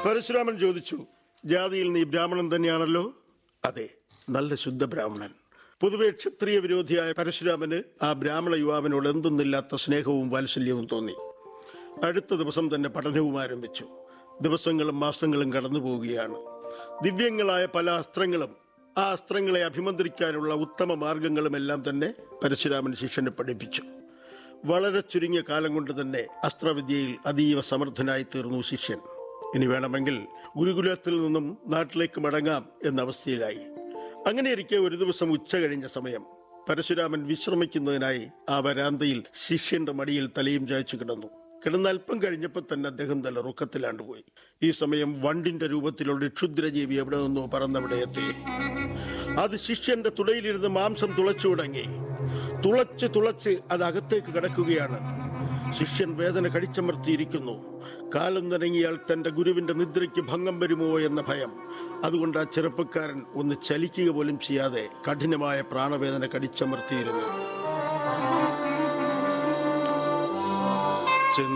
പരശുരാമൻ ചോദിച്ചു ജാതിയിൽ നീ ബ്രാഹ്മണൻ തന്നെയാണല്ലോ അതെ നല്ല ശുദ്ധ ബ്രാഹ്മണൻ പൊതുവെ ക്ഷത്രിയ വിരോധിയായ പരശുരാമന് ആ ബ്രാഹ്മണ യുവാവിനോട് എന്തെന്നില്ലാത്ത സ്നേഹവും വാത്സല്യവും തോന്നി അടുത്ത ദിവസം തന്നെ പഠനവും ആരംഭിച്ചു ദിവസങ്ങളും മാസങ്ങളും കടന്നു പോവുകയാണ് ദിവ്യങ്ങളായ പല അസ്ത്രങ്ങളും ആ അസ്ത്രങ്ങളെ അഭിമന്ത്രിക്കാനുള്ള ഉത്തമ മാർഗങ്ങളും എല്ലാം തന്നെ പരശുരാമൻ ശിഷ്യനെ പഠിപ്പിച്ചു വളരെ ചുരുങ്ങിയ കാലം കൊണ്ട് തന്നെ അസ്ത്രവിദ്യയിൽ അതീവ സമർത്ഥനായി തീർന്നു ശിഷ്യൻ ഇനി വേണമെങ്കിൽ ഗുരുകുലത്തിൽ നിന്നും നാട്ടിലേക്ക് മടങ്ങാം എന്ന അവസ്ഥയിലായി അങ്ങനെയിരിക്കെ ഒരു ദിവസം ഉച്ച കഴിഞ്ഞ സമയം പരശുരാമൻ വിശ്രമിക്കുന്നതിനായി ആ വരാന്തയിൽ ശിഷ്യന്റെ മടിയിൽ തലയും ചായച്ചു കിടന്നു കിടന്ന് അല്പം കഴിഞ്ഞപ്പോൾ തന്നെ അദ്ദേഹം തല റുക്കത്തിലാണ്ടുപോയി ഈ സമയം വണ്ടിന്റെ രൂപത്തിലുള്ള ക്ഷുദ്രജീവി എവിടെ നിന്നോ പറന്നവിടെ എത്തി അത് ശിഷ്യന്റെ തുടയിലിരുന്ന് മാംസം തുളച്ചു തുടങ്ങി തുളച്ച് തുളച്ച് അത് അകത്തേക്ക് കിടക്കുകയാണ് ശിഷ്യൻ വേദന കടിച്ചമർത്തിയിരിക്കുന്നു കാലം നനങ്ങിയാൽ തന്റെ ഗുരുവിന്റെ നിദ്രയ്ക്ക് ഭംഗം വരുമോ എന്ന ഭയം അതുകൊണ്ട് ആ ചെറുപ്പക്കാരൻ ഒന്ന് ചലിക്കുക പോലും ചെയ്യാതെ കഠിനമായ പ്രാണവേദന കടിച്ചമർത്തിയിരുന്നു